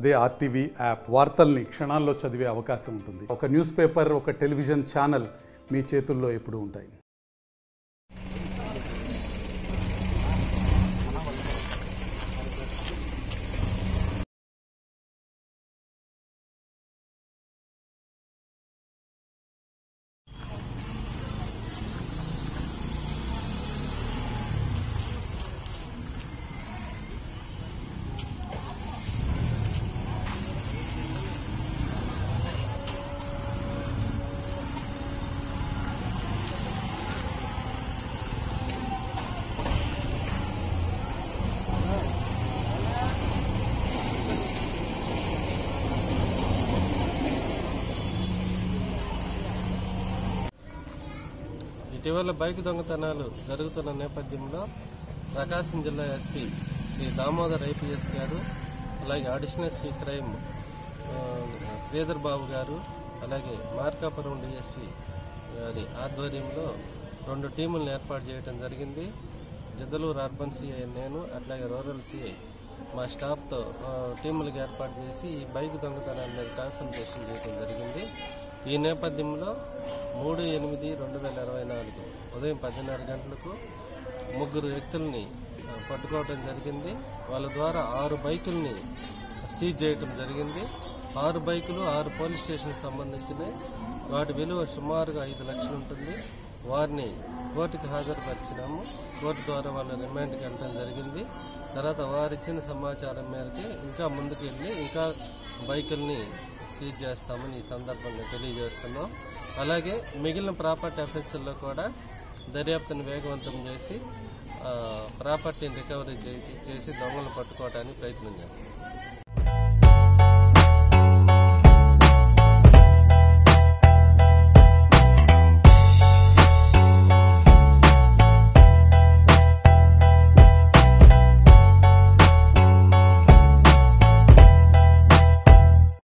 అదే RTV app వార్తల్ని క్షణాల్లో చదివే అవకాశం ఉంటుంది ఒక న్యూస్ పేపర్ ఒక టెలివిజన్ ఛానల్ మీ చేతుల్లో ఎప్పుడూ ఉంటాయి ఇటీవల బైక్ దొంగతనాలు జరుగుతున్న నేపథ్యంలో ప్రకాశం జిల్లా ఎస్పీ శ్రీ దామోదర్ ఐపీఎస్ గారు అలాగే అడిషనల్ ఎస్పీ క్రైమ్ ఆ, శ్రీధర్ బాబు గారు అలాగే మార్కాపురం డిఎస్పీ గారి ఆధ్వర్యంలో రెండు టీములను ఏర్పాటు చేయడం జరిగింది జదలూరు అర్బన్ సిఐ నేను అట్లాగే రూరల్ సిఐ మా స్టాఫ్తో ఆ, టీములకు ఏర్పాటు చేసి ఈ బైక్ దొంగతనాల మీద కాన్సన్ట్రేషన్ చేయడం జరిగింది ఈ నేపథ్యంలో మూడు ఎనిమిది రెండు వేల ఇరవై నాలుగు ఉదయం పదిన్నర గంటలకు ముగ్గురు వ్యక్తుల్ని ఆ, పట్టుకోవడం జరిగింది వాళ్ళ ద్వారా ఆరు బైకుల్ని సీజ్ చేయడం జరిగింది ఆరు బైకులు ఆరు పోలీస్ స్టేషన్కి సంబంధించినవి వాటి విలువ సుమారుగా ఐదు లక్షలు ఉంటుంది వారిని కోర్టుకి హాజరుపరిచినాము కోర్టు ద్వారా వాళ్ళ రిమాండ్కి వెళ్ళడం జరిగింది తర్వాత వారిచ్చిన సమాచారం మేరకు ఇంకా ముందుకు వెళ్ళి ఇంకా బైకుల్ని సీజ్ చేస్తామని ఈ సందర్భంగా తెలియజేస్తున్నాం అలాగే మిగిలిన ప్రాపర్టీ అఫెన్సుల్లో కూడా దర్యాప్తును వేగవంతం చేసి ఆ, ప్రాపర్టీని రికవరీ చేసి చేసి దొంగలను పట్టుకోవడానికి ప్రయత్నం చేస్తాం